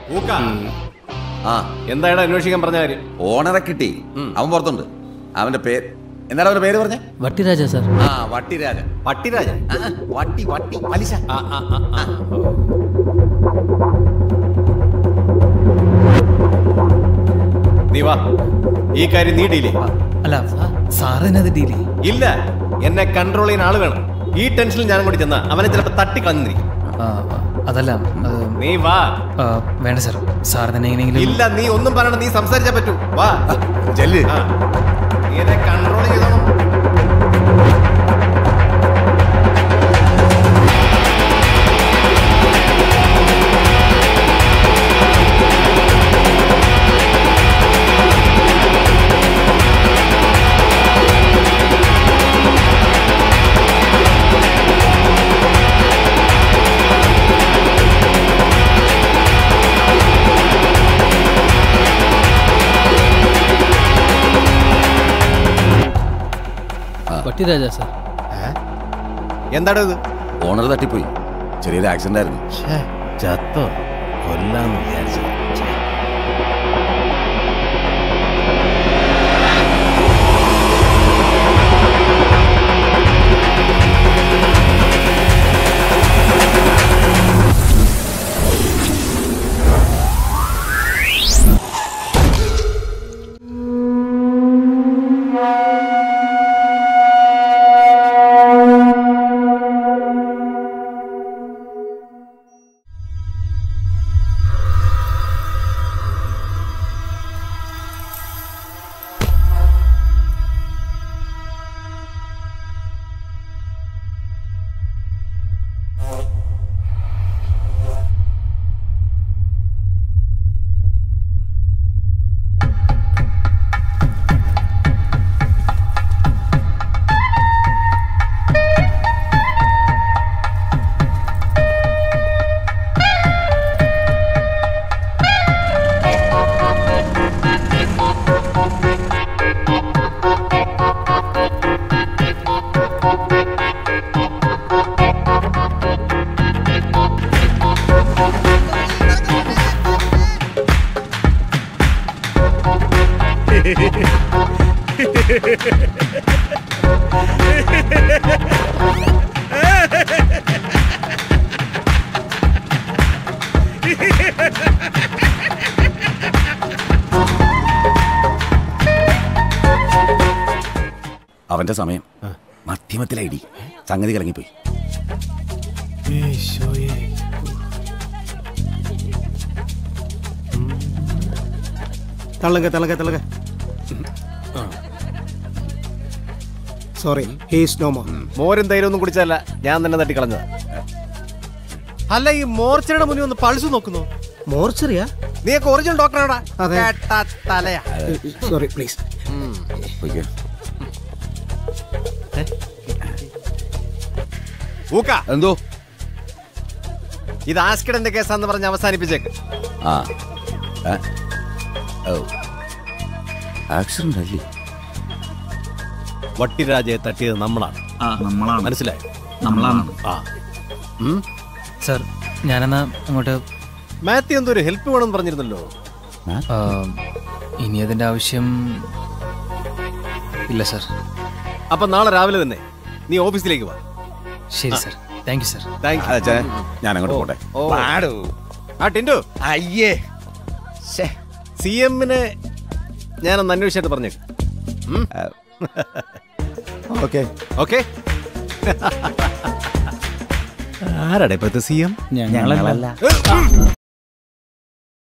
ഊക്ക ആ എന്തായാലും അന്വേഷിക്കാൻ പറഞ്ഞ കാര്യം ഓണറെ കിട്ടി അവൻ പുറത്തുണ്ട് അവന്റെ പേര് എന്താണ് അവന്റെ പേര് പറഞ്ഞേ വട്ടിരാജ സാർ ആ വട്ടിരാജൻ പട്ടിരാജൻ ആ, ആ, വട്ടി വട്ടി പലിശ ആ, ആ, ആ, ആ. നീ വാ ഈ കാര്യം നീ ഡീൽ ചെയ്യ്. അല്ല സാറ് തന്നെ അത് ഡീൽ ചെയ്യും ഇല്ല എന്നെ കൺട്രോൾ ചെയ്യുന്ന ആള് വേണം ഈ ടെൻഷനിൽ ഞാൻ കൂടി ചെന്ന അവനെ ചിലപ്പോ തട്ടിക്കളഞ്ഞിരിക്കും അതല്ല അത് നീ വാ ആ, വേണ്ട സാർ സാർ തന്നെ എങ്ങനെയെങ്കിലും ഇല്ല നീ ഒന്നും പറയണം നീ സംസാരിച്ചാ പറ്റൂ വാ ചെല്ല് ആ. നീ എന്നെ കൺട്രോൾ ചെയ്തോണം വട്ടിരാജ സാർ എന്താടോ ഇത് ഓണർ തട്ടിപ്പോയി ചെറിയൊരു ആക്സിഡന്റ് ആയിരുന്നു ചത്തോ കൊല്ലാന്ന് വിചാരിച്ചു അവന്റെ സമയം മധ്യമത്തിലൈടി സംഗതി കലങ്ങിപ്പോയി തള്ളുക തള്ളുക തള്ളുക സോറി ഹീസ് നോ മോർ മോരും തൈരും ഒന്നും കുടിച്ചല്ല ഞാൻ തന്നെ തട്ടിക്കളഞ്ഞതാ അല്ല ഈ മോർച്ചയുടെ മുന്നിൽ ഒന്ന് പൾസ് നോക്കുന്നു മോർച്ചറിയാ നീയൊക്കെ ഒറിജിനൽ ഡോക്ടറാടാ അതെ. കേട്ടാ തലയാ സോറി പ്ലീസ് പോയിക്കോ. ഊക്ക എന്തോ ഇത് ആസ്കിഡന്റെ കേസാന്ന് പറഞ്ഞ് അവസാനിപ്പിച്ചേക്ക് ആ ഏ? ഓ ആക്സിഡന്റ് അല്ലേ വട്ടിരാജയെ തട്ടിയത് നമ്മളാണ് ആ നമ്മളാണ് മനസ്സിലായോ നമ്മളാണ് ആ ഉം? സാർ ഞാനെന്നാ അങ്ങോട്ട് മാത്യു എന്തോ ഒരു ഹെൽപ്പ് വേണമെന്ന് പറഞ്ഞിരുന്നല്ലോ ആ, ഇനി അതിൻ്റെ ആവശ്യം ഇല്ല സാർ അപ്പൊ നാളെ രാവിലെ തന്നെ നീ ഓഫീസിലേക്ക് വാ ശരി sir thank you sir thank അതെ അച്ഛാ ഞാൻ അങ്ങോട്ട് പോട്ടെ ആ ടിൻഡു അയ്യേ സി എമ്മിനെ ഞാനൊന്ന് അന്വേഷിച്ചിട്ട് പറഞ്ഞേക്ക് ഓക്കെ ഓക്കെ ആരാടെ ഇപ്പോഴത്തെ സി എം ഞങ്ങളല്ല